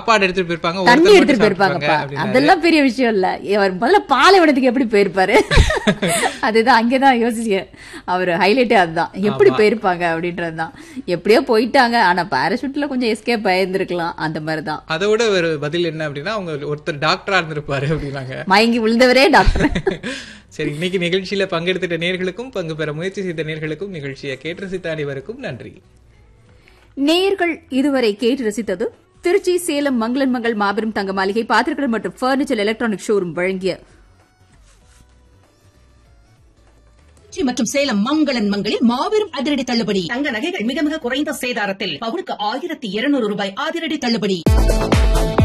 சாப்பாடு எடுத்துட்டு போயிருப்பாங்க தண்ணி ஒருத்தர் எடுத்துட்டு மட்டும் போயிருப்பாங்கப்பா சாப்பிட்டுப்பாங்க அப்படின்னாரு. அதெல்லாம் பெரிய விஷயம் இல்ல அவர் முதல்ல பாலைவனத்துக்கு எப்படி போயிருப்பாரு அதுதான் அங்கதான் யோசிச்சு அவர் ஹைலைட்டே அதுதான் எப்படி போயிருப்பாங்க அப்படின்றதுதான் எப்படியோ போயிட்டாங்க ஆனா பாராசூட்ல கொஞ்சம் எஸ்கேப் ஆயிருந்திருக்கலாம் அந்த மாதிரிதான் அதை விட ஒரு பதில் என்ன அப்படின்னா அவங்க ஒருத்தர் டாக்டரா இருந்திருப்பாரு அப்படின்னாங்க மயங்கி விழுந்தவரே டாக்டர் சரி இன்னைக்கு நிகழ்ச்சியில பங்கெடுத்துட்ட நேர்களுக்கும் பங்கு பெற முயற்சி செய்த நேர்களுக்கும் நிகழ்ச்சியை கேட்டு ரசித்த அனைவருக்கும் நன்றி நேயர்கள் இதுவரை கேட்டு ரசித்தது திருச்சி சேலம் மங்களன் மங்கள் மாபெரும் தங்க மாளிகை பாத்திரங்கள் மற்றும் பர்னிச்சர் எலக்ட்ரானிக் ஷோரூம் வழங்கிய திருச்சி மற்றும் சேலம் மங்களன் மங்களில் மாபெரும் அதிரடி தள்ளுபடி தங்க நகைகள் மிக மிக குறைந்த சேதாரத்தில் பவுனுக்கு ஆயிரத்தி இருநூறு ரூபாய் அதிரடி தள்ளுபடி